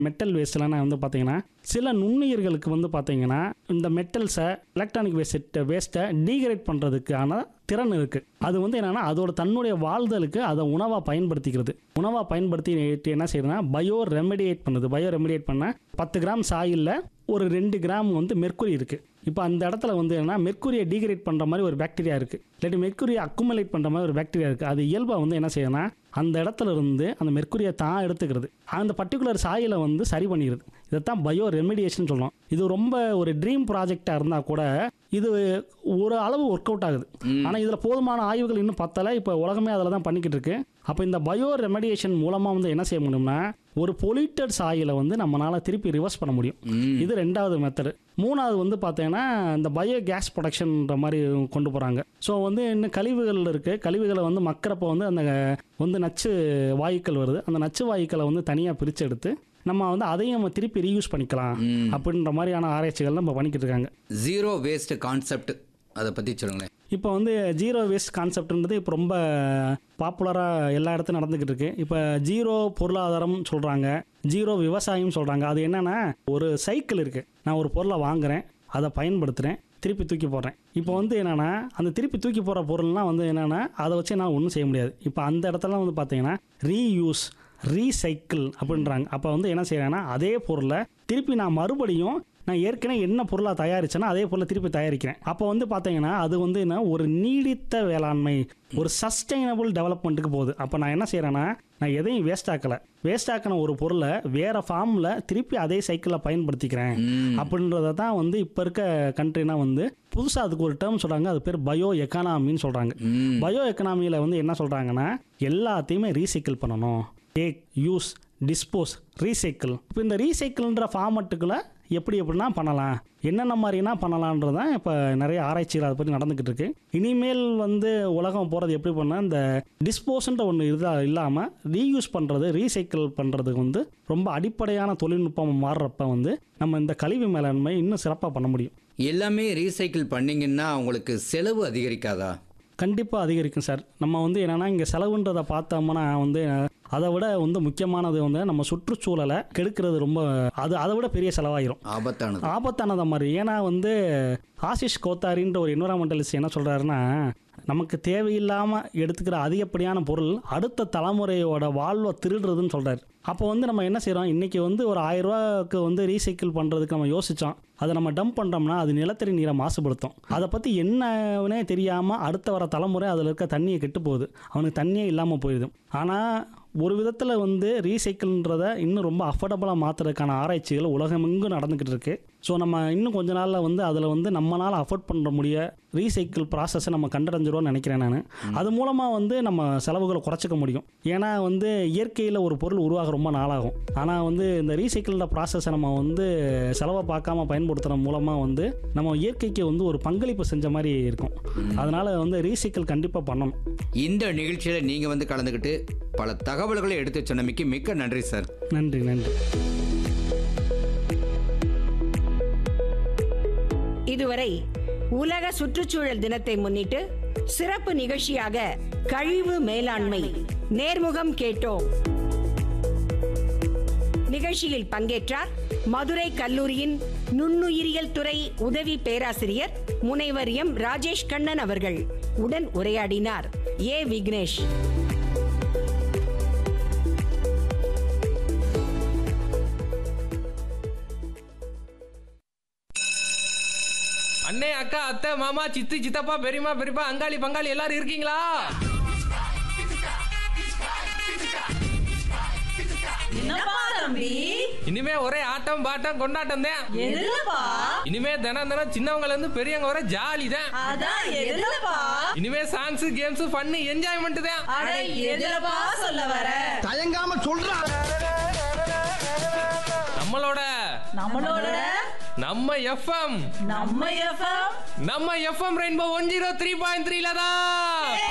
metal வேஸ்ட்லாம் வந்து பார்த்தீங்கன்னா சில நுண்ணுயிர்களுக்கு வந்து பார்த்தீங்கன்னா இந்த மெட்டல்ஸை எலக்ட்ரானிக் வேஸ்ட் வேஸ்ட்டை டீகிரேட் பண்ணுறதுக்கான திறன் இருக்குது அது வந்து என்னென்னா அதோட தன்னுடைய வாழ்தலுக்கு அதை உணவாக பயன்படுத்திக்கிறது உணவாக பயன்படுத்தி என்ன செய்யுதுன்னா பயோ ரெமடியேட் பண்ணுது பயோ ரெமடியேட் பண்ண பத்து கிராம் சாயிலில் ஒரு ரெண்டு கிராம் வந்து மெர்க்குரி இருக்குது இப்போ அந்த இடத்துல வந்து என்னன்னா மெர்க்குரியை டீகிரேட் பண்ணுற மாதிரி ஒரு பாக்டீரியா இருக்குது இல்லாட்டி மெர்க்குரியை அக்குமுலேட் பண்ணுற மாதிரி ஒரு பாக்டீரியா இருக்குது அது இயல்பாக வந்து என்ன செய்யுதுன்னா அந்த இடத்துல இருந்து அந்த மெர்க்குரியை தான் எடுத்துக்கிறது அந்த பர்டிகுலர் சாயிலை வந்து சரி பண்ணிடுது இதைத்தான் பயோ ரெமிடியேஷன் சொல்லுவோம் இது ரொம்ப ஒரு ட்ரீம் ப்ராஜெக்டாக இருந்தால் கூட இது ஒரு அளவு ஒர்க் அவுட் ஆகுது ஆனால் இதில் போதுமான ஆய்வுகள் இன்னும் பத்தலை இப்போ உலகமே அதில் தான் பண்ணிக்கிட்டு இருக்கு அப்போ இந்த பயோ ரெமடியேஷன் மூலமாக வந்து என்ன செய்ய முடியும்னா ஒரு பொலியூட்டட் சாயிலை வந்து நம்மளால் திருப்பி ரிவர்ஸ் பண்ண முடியும் இது ரெண்டாவது மெத்தடு மூணாவது வந்து பார்த்தீங்கன்னா இந்த பயோ கேஸ் ப்ரொடக்ஷன்ற மாதிரி கொண்டு போகிறாங்க ஸோ வந்து இன்னும் கழிவுகள் இருக்குது கழிவுகளை வந்து மக்கிறப்ப வந்து அந்த வந்து நச்சு வாயுக்கள் வருது அந்த நச்சு வாயுக்களை வந்து தனியாக பிரித்து எடுத்து நம்ம வந்து அதையும் நம்ம திருப்பி ரீயூஸ் பண்ணிக்கலாம் அப்படின்ற மாதிரியான ஆராய்ச்சிகள் நம்ம பண்ணிக்கிட்டு இருக்காங்க ஜீரோ வேஸ்ட் கான்செப்ட் அதை பற்றி சொல்லுங்களேன் இப்போ வந்து ஜீரோ வேஸ்ட் கான்செப்ட்ன்றது இப்போ ரொம்ப பாப்புலராக எல்லா இடத்துலையும் நடந்துக்கிட்டு இருக்கு இப்போ ஜீரோ பொருளாதாரம் சொல்கிறாங்க ஜீரோ விவசாயம் சொல்கிறாங்க அது என்னென்னா ஒரு சைக்கிள் இருக்குது நான் ஒரு பொருளை வாங்குறேன் அதை பயன்படுத்துகிறேன் திருப்பி தூக்கி போடுறேன் இப்போ வந்து என்னென்னா அந்த திருப்பி தூக்கி போடுற பொருள்லாம் வந்து என்னென்னா அதை வச்சு நான் ஒன்றும் செய்ய முடியாது இப்போ அந்த இடத்துல வந்து பார்த்தீங்கன்னா ரீயூஸ் ரீசைக்கிள் அப்படின்றாங்க அப்போ வந்து என்ன செய்யறாங்கன்னா அதே பொருளை திருப்பி நான் மறுபடியும் நான் ஏற்கனவே என்ன பொருளாக தயாரிச்சேன்னா அதே பொருளை திருப்பி தயாரிக்கிறேன் அப்போ வந்து பார்த்தீங்கன்னா அது வந்து என்ன ஒரு நீடித்த வேளாண்மை ஒரு சஸ்டைனபிள் டெவலப்மெண்ட்டுக்கு போகுது அப்போ நான் என்ன செய்கிறேன்னா நான் எதையும் வேஸ்ட் ஆக்கலை வேஸ்ட் ஆக்கின ஒரு பொருளை வேற ஃபார்மில் திருப்பி அதே சைக்கிளில் பயன்படுத்திக்கிறேன் அப்படின்றத தான் வந்து இப்போ இருக்க கண்ட்ரினா வந்து புதுசாக அதுக்கு ஒரு டேர்ம் சொல்கிறாங்க அது பேர் பயோ எக்கானாமின்னு சொல்கிறாங்க பயோ எக்கனாமியில் வந்து என்ன சொல்கிறாங்கன்னா எல்லாத்தையுமே ரீசைக்கிள் பண்ணணும் டேக் யூஸ் டிஸ்போஸ் ரீசைக்கிள் இப்போ இந்த ரீசைக்கிள்ன்ற ஃபார்மட்டுக்குள்ளே எப்படி எப்படின்னா பண்ணலாம் என்னென்ன மாதிரினா பண்ணலான்றது தான் இப்போ நிறைய ஆராய்ச்சிகள் அதை பற்றி நடந்துக்கிட்டு இருக்கு இனிமேல் வந்து உலகம் போகிறது எப்படி பண்ணால் இந்த டிஸ்போஸ்ன்ற ஒன்று இதா இல்லாமல் ரீயூஸ் பண்ணுறது ரீசைக்கிள் பண்ணுறதுக்கு வந்து ரொம்ப அடிப்படையான தொழில்நுட்பம் மாறுறப்ப வந்து நம்ம இந்த கழிவு மேலாண்மை இன்னும் சிறப்பாக பண்ண முடியும் எல்லாமே ரீசைக்கிள் பண்ணீங்கன்னா உங்களுக்கு செலவு அதிகரிக்காதா கண்டிப்பாக அதிகரிக்கும் சார் நம்ம வந்து என்னென்னா இங்கே செலவுன்றதை பார்த்தோம்னா வந்து அதை விட வந்து முக்கியமானது வந்து நம்ம சுற்றுச்சூழலை கெடுக்கிறது ரொம்ப அது அதை விட பெரிய செலவாயிரும் ஆபத்தானது ஆபத்தானது மாதிரி ஏன்னா வந்து ஆசிஷ் கோத்தாரின்ற ஒரு என்வரான்மெண்டலிஸ்ட் என்ன சொல்கிறாருன்னா நமக்கு தேவையில்லாமல் எடுத்துக்கிற அதிகப்படியான பொருள் அடுத்த தலைமுறையோட வாழ்வை திருடுறதுன்னு சொல்கிறாரு அப்போ வந்து நம்ம என்ன செய்கிறோம் இன்றைக்கி வந்து ஒரு ஆயிரம் ரூபாய்க்கு வந்து ரீசைக்கிள் பண்ணுறதுக்கு நம்ம யோசித்தோம் அதை நம்ம டம்ப் பண்ணுறோம்னா அது நிலத்தடி நீரை மாசுபடுத்தும் அதை பற்றி என்னன்னே தெரியாமல் அடுத்த வர தலைமுறை அதில் இருக்க தண்ணியை கெட்டு போகுது அவனுக்கு தண்ணியே இல்லாமல் போயிடுது ஆனால் ஒரு விதத்தில் வந்து ரீசைக்கிள்ன்றதை இன்னும் ரொம்ப அஃபோர்டபுளாக மாற்றுறதுக்கான ஆராய்ச்சிகள் உலகமெங்கும் நடந்துக்கிட்டு இருக்கு ஸோ நம்ம இன்னும் கொஞ்ச நாளில் வந்து அதில் வந்து நம்மளால் அஃபோர்ட் பண்ண முடிய ரீசைக்கிள் ப்ராசஸை நம்ம கண்டடைஞ்சிருவோம்னு நினைக்கிறேன் நான் அது மூலமாக வந்து நம்ம செலவுகளை குறைச்சிக்க முடியும் ஏன்னா வந்து இயற்கையில் ஒரு பொருள் உருவாக ரொம்ப நாளாகும் ஆனால் வந்து இந்த ரீசைக்கிள்ன்ற ப்ராசஸை நம்ம வந்து செலவை பார்க்காம பயன்படுத்துகிற மூலமாக வந்து நம்ம இயற்கைக்கு வந்து ஒரு பங்களிப்பு செஞ்ச மாதிரி இருக்கும் அதனால் வந்து ரீசைக்கிள் கண்டிப்பாக பண்ணணும் இந்த நிகழ்ச்சியில் நீங்கள் வந்து கலந்துக்கிட்டு பல தகவல்களை எடுத்து சொன்னமைக்கு மிக்க நன்றி சார் நன்றி நன்றி இதுவரை உலக சுற்றுச்சூழல் தினத்தை முன்னிட்டு சிறப்பு நிகழ்ச்சியாக கழிவு மேலாண்மை நேர்முகம் கேட்டோம் நிகழ்ச்சியில் பங்கேற்றார் மதுரை கல்லூரியின் நுண்ணுயிரியல் துறை உதவி பேராசிரியர் முனைவர் எம் ராஜேஷ் கண்ணன் அவர்கள் உடன் உரையாடினார் ஏ விக்னேஷ் அண்ணே அக்கா அத்தை மாமா சித்தி சித்தப்பா பெரியம்மா பெரியப்பா அங்காளி பங்காளி எல்லாரும் இருக்கீங்களா என்னப்பா தம்பி இனிமே ஒரே ஆட்டம் பாட்டம் கொண்டாட்டம் தான் எதுலப்பா இனிமே தினம் தினம் சின்னவங்கல இருந்து பெரியவங்க வர ஜாலி தான் அதான் எதுலப்பா இனிமே சாங்ஸ் கேம்ஸ் ஃபன் என்ஜாய்மெண்ட் தான் அட எதுலப்பா சொல்ல வர தயங்காம சொல்றா நம்மளோட நம்மளோட நம்ம எஃப்எம் நம்ம எஃப்எம் நம்ம F M rainbow one zero three point த்ரீல தான்